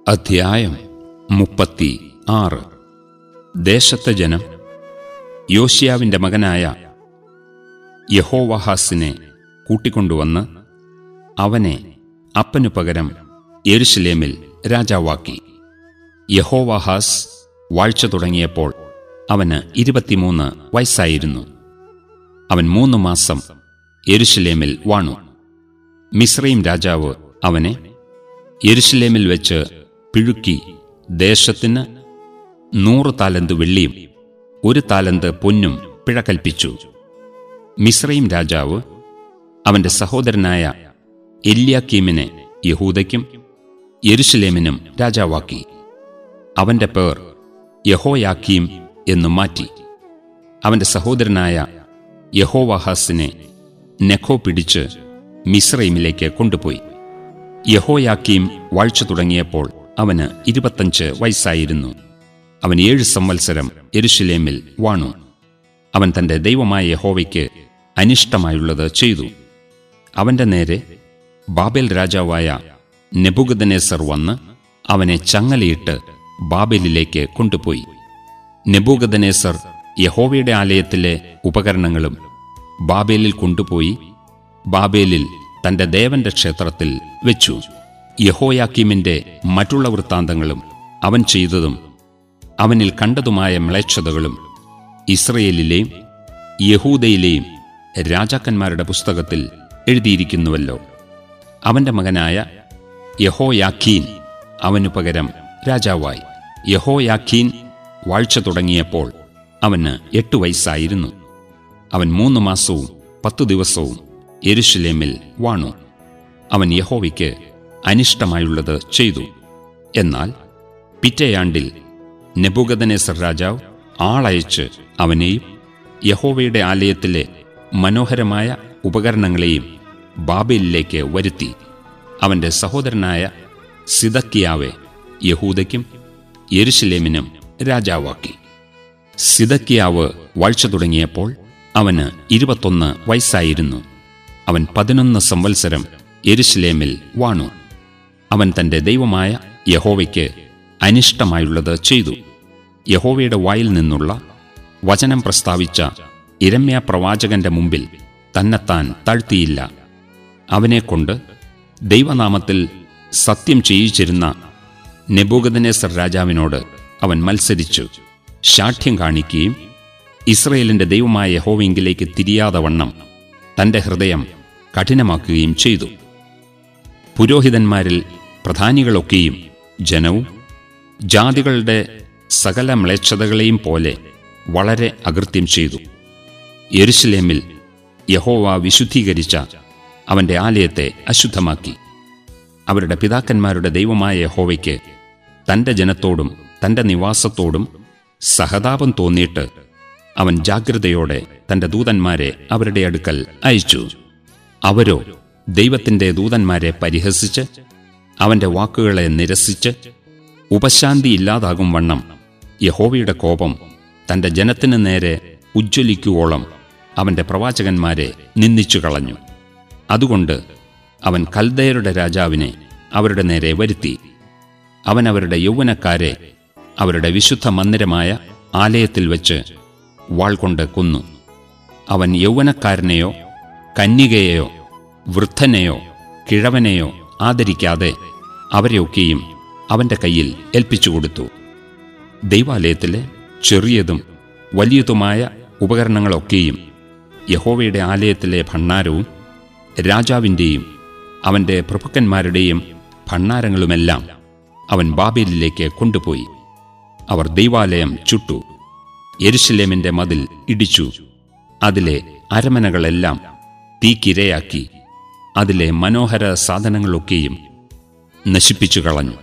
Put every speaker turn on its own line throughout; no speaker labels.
അധ്യായം മുപ്പത്തി ആറ് ദേശത്തെ ജനം യോശിയാവിന്റെ മകനായ യഹോവഹാസിനെ കൂട്ടിക്കൊണ്ടുവന്ന് അവനെ അപ്പനു പകരം യെരുശലേമിൽ രാജാവാക്കി യഹോവഹാസ് വാഴ്ച തുടങ്ങിയപ്പോൾ അവന് ഇരുപത്തിമൂന്ന് വയസ്സായിരുന്നു അവൻ മൂന്ന് മാസം യെരുശലേമിൽ വാണു മിശ്രയും രാജാവ് അവനെ യെരുശലേമിൽ വെച്ച് പിഴുക്കി ദേശത്തിന് നൂറ് താലന്ത് വെള്ളിയും ഒരു താലന്ത് പൊന്നും പിഴ കൽപ്പിച്ചു മിശ്രയും രാജാവ് അവന്റെ സഹോദരനായ എല്യാക്കീമിനെ യഹൂദയ്ക്കും യെരുശലേമിനും രാജാവാക്കി അവന്റെ പേർ യഹോയാക്കീം എന്നു മാറ്റി അവന്റെ സഹോദരനായ യഹോവാഹാസിനെ നെഖോ പിടിച്ച് മിശ്രൈമിലേക്ക് കൊണ്ടുപോയി യഹോയാക്കീം വാഴ്ച തുടങ്ങിയപ്പോൾ അവന് ഇരുപത്തഞ്ച് വയസ്സായിരുന്നു അവൻ ഏഴ് സംവത്സരം എരുശലേമിൽ വാണു അവൻ തന്റെ ദൈവമായ യഹോവയ്ക്ക് അനിഷ്ടമായുള്ളത് ചെയ്തു അവന്റെ നേരെ ബാബേൽ രാജാവായ നെബുഗദനേസർ വന്ന് അവനെ ചങ്ങലയിട്ട് ബാബേലിലേക്ക് കൊണ്ടുപോയി നെബൂഗദനേസർ യഹോവയുടെ ആലയത്തിലെ ഉപകരണങ്ങളും ബാബേലിൽ കൊണ്ടുപോയി ബാബേലിൽ തന്റെ ദേവന്റെ ക്ഷേത്രത്തിൽ വെച്ചു യഹോയാക്കീമിന്റെ മറ്റുള്ള വൃത്താന്തങ്ങളും അവൻ ചെയ്തതും അവനിൽ കണ്ടതുമായ മ്ലേച്ഛതകളും ഇസ്രയേലിലെയും യഹൂദയിലെയും രാജാക്കന്മാരുടെ പുസ്തകത്തിൽ എഴുതിയിരിക്കുന്നുവല്ലോ അവന്റെ മകനായ യഹോയാഖീൻ അവനു പകരം രാജാവായി യഹോയാഖീൻ വാഴ്ച തുടങ്ങിയപ്പോൾ അവന് എട്ടു വയസ്സായിരുന്നു അവൻ മൂന്ന് മാസവും പത്തു ദിവസവും യെരുശലേമിൽ വാണു അവൻ യഹോവയ്ക്ക് അനിഷ്ടമായുള്ളത് ചെയ്തു എന്നാൽ പിറ്റേയാണ്ടിൽ നെബുഗദനേസർ രാജാവ് ആളയച്ച് അവനെയും യഹോവയുടെ ആലയത്തിലെ മനോഹരമായ ഉപകരണങ്ങളെയും ബാബേലിലേക്ക് വരുത്തി അവന്റെ സഹോദരനായ സിദക്കിയാവെ യഹൂദയ്ക്കും യെരുശലേമിനും രാജാവാക്കി സിദക്കിയാവ് വാഴ്ച തുടങ്ങിയപ്പോൾ അവന് ഇരുപത്തൊന്ന് വയസ്സായിരുന്നു അവൻ പതിനൊന്ന് സംവത്സരം യെരുശലേമിൽ വാണു അവൻ തന്റെ ദൈവമായ യഹോവയ്ക്ക് അനിഷ്ടമായുള്ളത് ചെയ്തു യഹോവയുടെ വായിൽ നിന്നുള്ള വചനം പ്രസ്താവിച്ച ഇരമ്യ പ്രവാചകന്റെ മുമ്പിൽ തന്നെത്താൻ താഴ്ത്തിയില്ല അവനെക്കൊണ്ട് ദൈവനാമത്തിൽ സത്യം ചെയ്യിച്ചിരുന്ന നെബൂഗദനേസർ രാജാവിനോട് അവൻ മത്സരിച്ചു ശാഠ്യം കാണിക്കുകയും ഇസ്രയേലിന്റെ ദൈവമായ യഹോവെങ്കിലേക്ക് തിരിയാതെ വണ്ണം തന്റെ ഹൃദയം കഠിനമാക്കുകയും ചെയ്തു പുരോഹിതന്മാരിൽ പ്രധാനികളൊക്കെയും ജനവും ജാതികളുടെ സകല മ്ലേച്ഛതകളെയും പോലെ വളരെ അകൃത്യം ചെയ്തു യെരുശലേമിൽ യഹോവ വിശുദ്ധീകരിച്ച അവന്റെ ആലയത്തെ അശുദ്ധമാക്കി അവരുടെ പിതാക്കന്മാരുടെ ദൈവമായ യഹോവയ്ക്ക് തന്റെ ജനത്തോടും തന്റെ നിവാസത്തോടും സഹതാപം തോന്നിയിട്ട് അവൻ ജാഗ്രതയോടെ തന്റെ ദൂതന്മാരെ അവരുടെ അടുക്കൽ അയച്ചു അവരോ ദൈവത്തിന്റെ ദൂതന്മാരെ പരിഹസിച്ച് അവന്റെ വാക്കുകളെ നിരസിച്ച് ഉപശാന്തി ഇല്ലാതാകും വണ്ണം യഹോവയുടെ കോപം തന്റെ ജനത്തിനു നേരെ ഉജ്ജ്വലിക്കുവോളം അവന്റെ പ്രവാചകന്മാരെ നിന്ദിച്ചു കളഞ്ഞു അതുകൊണ്ട് അവൻ കൽദയരുടെ രാജാവിനെ അവരുടെ നേരെ വരുത്തി അവൻ അവരുടെ യൗവനക്കാരെ അവരുടെ വിശുദ്ധ മന്ദിരമായ ആലയത്തിൽ വെച്ച് വാൾ കൊണ്ട് കൊന്നു അവൻ യൗവനക്കാരനെയോ കന്യകയെയോ വൃദ്ധനെയോ കിഴവനെയോ ആദരിക്കാതെ അവരെയൊക്കെയും അവന്റെ കയ്യിൽ ഏൽപ്പിച്ചു കൊടുത്തു ദൈവാലയത്തിലെ ചെറിയതും വലിയതുമായ ഉപകരണങ്ങളൊക്കെയും യഹോവയുടെ ആലയത്തിലെ ഭണ്ണാരവും രാജാവിൻ്റെയും അവന്റെ പ്രഭുക്കന്മാരുടെയും ഭണ്ണാരങ്ങളുമെല്ലാം അവൻ ബാബേലിലേക്ക് കൊണ്ടുപോയി അവർ ദൈവാലയം ചുട്ടു യെരുശലേമിന്റെ മതിൽ ഇടിച്ചു അതിലെ അരമനകളെല്ലാം തീക്കിരയാക്കി അതിലെ മനോഹര സാധനങ്ങളൊക്കെയും നശിപ്പിച്ചു കളഞ്ഞു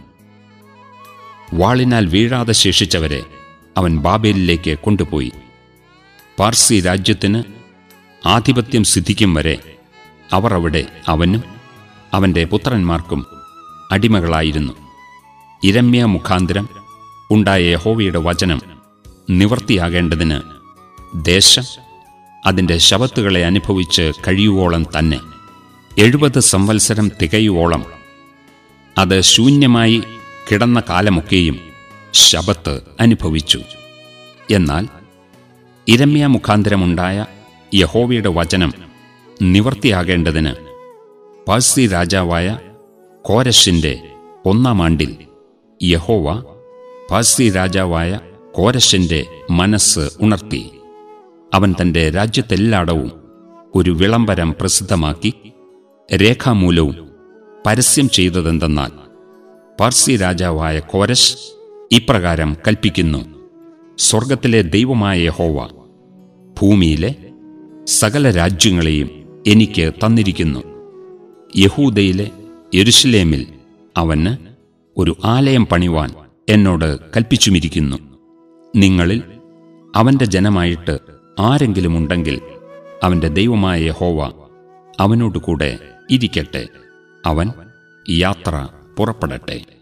വാളിനാൽ വീഴാതെ ശേഷിച്ചവരെ അവൻ ബാബേലിലേക്ക് കൊണ്ടുപോയി പാർസി രാജ്യത്തിന് ആധിപത്യം സിദ്ധിക്കും വരെ അവർ അവിടെ അവനും അവന്റെ പുത്രന്മാർക്കും അടിമകളായിരുന്നു ഇരമ്യ മുഖാന്തരം ഉണ്ടായ യഹോവയുടെ വചനം നിവർത്തിയാകേണ്ടതിന് ദേശം അതിൻ്റെ ശവത്തുകളെ അനുഭവിച്ച് കഴിയുവോളം തന്നെ എഴുപത് സംവത്സരം തികയുവോളം അത് ശൂന്യമായി കിടന്ന കാലമൊക്കെയും ശബത്ത് അനുഭവിച്ചു എന്നാൽ ഇരമ്യ മുഖാന്തരമുണ്ടായ യഹോവയുടെ വചനം നിവർത്തിയാകേണ്ടതിന് പാഴ്സി രാജാവായ കോരശിന്റെ ഒന്നാം ആണ്ടിൽ യഹോവ പാഴ്സി രാജാവായ കോരശിന്റെ മനസ്സ് ഉണർത്തി അവൻ തന്റെ രാജ്യത്തെല്ലാടവും ഒരു വിളംബരം പ്രസിദ്ധമാക്കി രേഖാമൂലവും പരസ്യം ചെയ്തതെന്തെന്നാൽ പാർസി രാജാവായ കോരശ് ഇപ്രകാരം കൽപ്പിക്കുന്നു സ്വർഗത്തിലെ ദൈവമായ യഹോവ ഭൂമിയിലെ സകല രാജ്യങ്ങളെയും എനിക്ക് തന്നിരിക്കുന്നു യഹൂദയിലെ യെരുഷലേമിൽ അവന് ഒരു ആലയം പണിവാൻ എന്നോട് കൽപ്പിച്ചുമിരിക്കുന്നു നിങ്ങളിൽ അവന്റെ ജനമായിട്ട് ആരെങ്കിലും ഉണ്ടെങ്കിൽ അവന്റെ ദൈവമായ യഹോവ അവനോടുകൂടെ ഇരിക്കട്ടെ അവൻ യാത്ര പുറപ്പെടട്ടെ